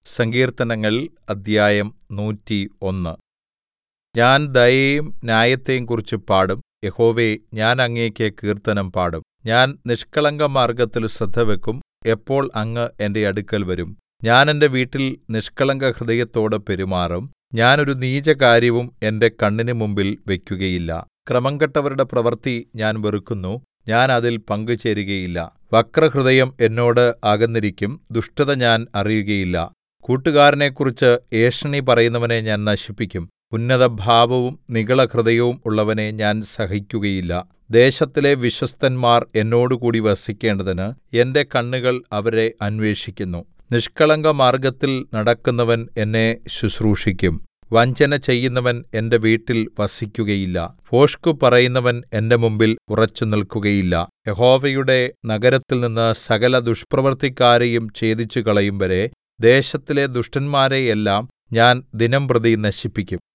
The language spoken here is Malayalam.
സങ്കീർത്തനങ്ങൾ അദ്ധ്യായം നൂറ്റി ഒന്ന് ഞാൻ ദയയെയും ന്യായത്തെയും കുറിച്ച് പാടും യഹോവേ ഞാൻ അങ്ങേക്ക് കീർത്തനം പാടും ഞാൻ നിഷ്കളങ്കമാർഗ്ഗത്തിൽ ശ്രദ്ധവക്കും എപ്പോൾ അങ്ങ് എന്റെ അടുക്കൽ വരും ഞാൻ എന്റെ വീട്ടിൽ നിഷ്കളങ്കഹൃദയത്തോടെ പെരുമാറും ഞാൻ ഒരു നീചകാര്യവും എന്റെ കണ്ണിന് മുമ്പിൽ വയ്ക്കുകയില്ല ക്രമംകെട്ടവരുടെ പ്രവൃത്തി ഞാൻ വെറുക്കുന്നു ഞാൻ അതിൽ പങ്കുചേരുകയില്ല വക്രഹൃദയം എന്നോട് അകന്നിരിക്കും ദുഷ്ടത ഞാൻ അറിയുകയില്ല കൂട്ടുകാരനെക്കുറിച്ച് ഏഷണി പറയുന്നവനെ ഞാൻ നശിപ്പിക്കും ഉന്നതഭാവവും നിഗളഹൃദയവും ഉള്ളവനെ ഞാൻ സഹിക്കുകയില്ല ദേശത്തിലെ വിശ്വസ്തന്മാർ എന്നോടുകൂടി വസിക്കേണ്ടതിന് എന്റെ കണ്ണുകൾ അവരെ അന്വേഷിക്കുന്നു നിഷ്കളങ്കമാർഗ്ഗത്തിൽ നടക്കുന്നവൻ എന്നെ ശുശ്രൂഷിക്കും വഞ്ചന ചെയ്യുന്നവൻ എന്റെ വീട്ടിൽ വസിക്കുകയില്ല ഭോഷ്ക് പറയുന്നവൻ എന്റെ മുമ്പിൽ ഉറച്ചുനിൽക്കുകയില്ല യഹോവയുടെ നഗരത്തിൽനിന്ന് സകല ദുഷ്പ്രവൃത്തിക്കാരെയും ഛേദിച്ചുകളയും വരെ ദേശത്തിലെ ദുഷ്ടന്മാരെയെല്ലാം ഞാൻ ദിനംപ്രതി നശിപ്പിക്കും